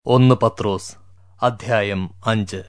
ഒന്ന് പത്രോസ് അധ്യായം അഞ്ച്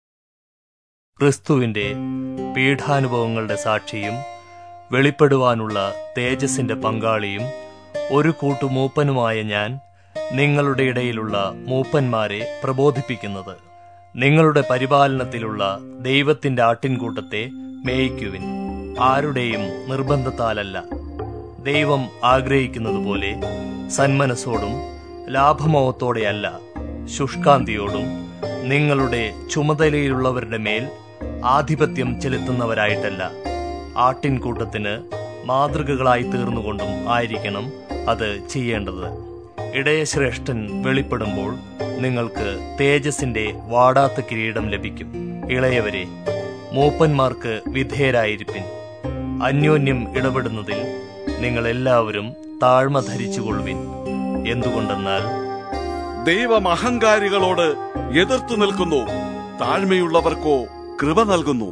ക്രിസ്തുവിന്റെ പീഠാനുഭവങ്ങളുടെ സാക്ഷിയും വെളിപ്പെടുവാനുള്ള തേജസ്സിന്റെ പങ്കാളിയും ഒരു കൂട്ടു മൂപ്പനുമായ ഞാൻ നിങ്ങളുടെ ഇടയിലുള്ള മൂപ്പന്മാരെ പ്രബോധിപ്പിക്കുന്നത് നിങ്ങളുടെ പരിപാലനത്തിലുള്ള ദൈവത്തിന്റെ ആട്ടിൻകൂട്ടത്തെ മേയിക്കുവിൻ ആരുടെയും നിർബന്ധത്താലല്ല ദൈവം ആഗ്രഹിക്കുന്നതുപോലെ സന്മനസ്സോടും ലാഭമോഹത്തോടെയല്ല ശുഷ്കാന്തിയോടും നിങ്ങളുടെ ചുമതലയിലുള്ളവരുടെ മേൽ ആധിപത്യം ചെലുത്തുന്നവരായിട്ടല്ല ആട്ടിൻകൂട്ടത്തിന് മാതൃകകളായി തീർന്നുകൊണ്ടും ആയിരിക്കണം അത് ചെയ്യേണ്ടത് ഇടയശ്രേഷ്ഠൻ വെളിപ്പെടുമ്പോൾ നിങ്ങൾക്ക് തേജസ്സിന്റെ വാടാത്ത കിരീടം ലഭിക്കും ഇളയവരെ മൂപ്പന്മാർക്ക് വിധേയരായിരിപ്പിൻ അന്യോന്യം ഇടപെടുന്നതിൽ നിങ്ങൾ എല്ലാവരും താഴ്മ ധരിച്ചുകൊള്ളുവിൻ എന്തുകൊണ്ടെന്നാൽ ദൈവം അഹങ്കാരികളോട് എതിർത്തു നിൽക്കുന്നു താഴ്മയുള്ളവർക്കോ കൃപ നൽകുന്നു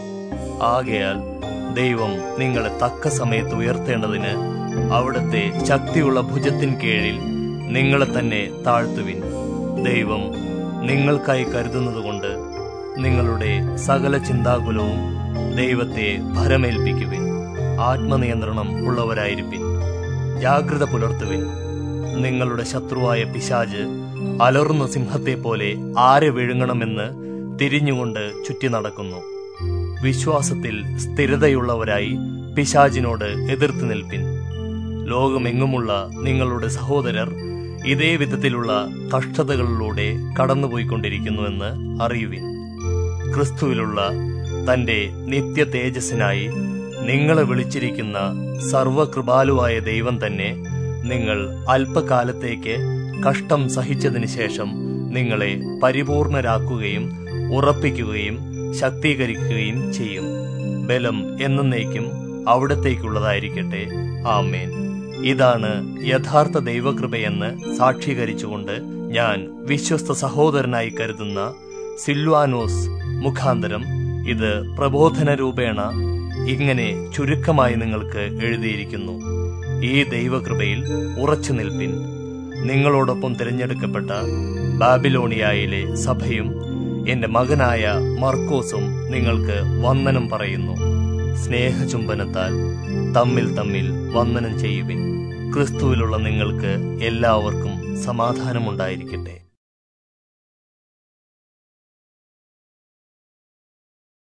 ആകയാൽ ദൈവം നിങ്ങളെ തക്ക സമയത്ത് ഉയർത്തേണ്ടതിന് അവിടുത്തെ ശക്തിയുള്ള ഭുജത്തിൻ കീഴിൽ നിങ്ങളെ തന്നെ താഴ്ത്തുവിൻ ദൈവം നിങ്ങൾക്കായി കരുതുന്നതുകൊണ്ട് നിങ്ങളുടെ സകല ചിന്താകുലവും ദൈവത്തെ ഭരമേൽപ്പിക്കുവിൻ ആത്മനിയന്ത്രണം ഉള്ളവരായിരിപ്പിൻ ജാഗ്രത പുലർത്തുവിൻ നിങ്ങളുടെ ശത്രുവായ പിശാജ് അലറുന്ന സിംഹത്തെ പോലെ ആരെ വിഴുങ്ങണമെന്ന് തിരിഞ്ഞുകൊണ്ട് ചുറ്റി നടക്കുന്നു വിശ്വാസത്തിൽ സ്ഥിരതയുള്ളവരായി പിശാജിനോട് എതിർത്ത് നിൽപ്പിൻ ലോകമെങ്ങുമുള്ള നിങ്ങളുടെ സഹോദരർ ഇതേ വിധത്തിലുള്ള കഷ്ടതകളിലൂടെ കടന്നുപോയിക്കൊണ്ടിരിക്കുന്നുവെന്ന് അറിയുവിൻ ക്രിസ്തുവിലുള്ള തന്റെ നിത്യ തേജസ്സിനായി നിങ്ങളെ വിളിച്ചിരിക്കുന്ന സർവകൃപാലുവായ ദൈവം തന്നെ നിങ്ങൾ അല്പകാലത്തേക്ക് കഷ്ടം സഹിച്ചതിന് ശേഷം നിങ്ങളെ പരിപൂർണരാക്കുകയും ഉറപ്പിക്കുകയും ശക്തീകരിക്കുകയും ചെയ്യും ബലം എന്നേക്കും അവിടത്തേക്കുള്ളതായിരിക്കട്ടെ ആമേൻ ഇതാണ് യഥാർത്ഥ ദൈവകൃപയെന്ന് സാക്ഷീകരിച്ചുകൊണ്ട് ഞാൻ വിശ്വസ്ത സഹോദരനായി കരുതുന്ന സിൽവാനോസ് മുഖാന്തരം ഇത് പ്രബോധന രൂപേണ ഇങ്ങനെ ചുരുക്കമായി നിങ്ങൾക്ക് എഴുതിയിരിക്കുന്നു ഈ ദൈവകൃപയിൽ ഉറച്ചു നിൽപ്പിൻ നിങ്ങളോടൊപ്പം തിരഞ്ഞെടുക്കപ്പെട്ട ബാബിലോണിയായിലെ സഭയും എന്റെ മകനായ മർക്കോസും നിങ്ങൾക്ക് വന്ദനം പറയുന്നു സ്നേഹചുംബനത്താൽ തമ്മിൽ തമ്മിൽ വന്ദനം ചെയ്യുവിൻ ക്രിസ്തുവിലുള്ള നിങ്ങൾക്ക് എല്ലാവർക്കും സമാധാനമുണ്ടായിരിക്കട്ടെ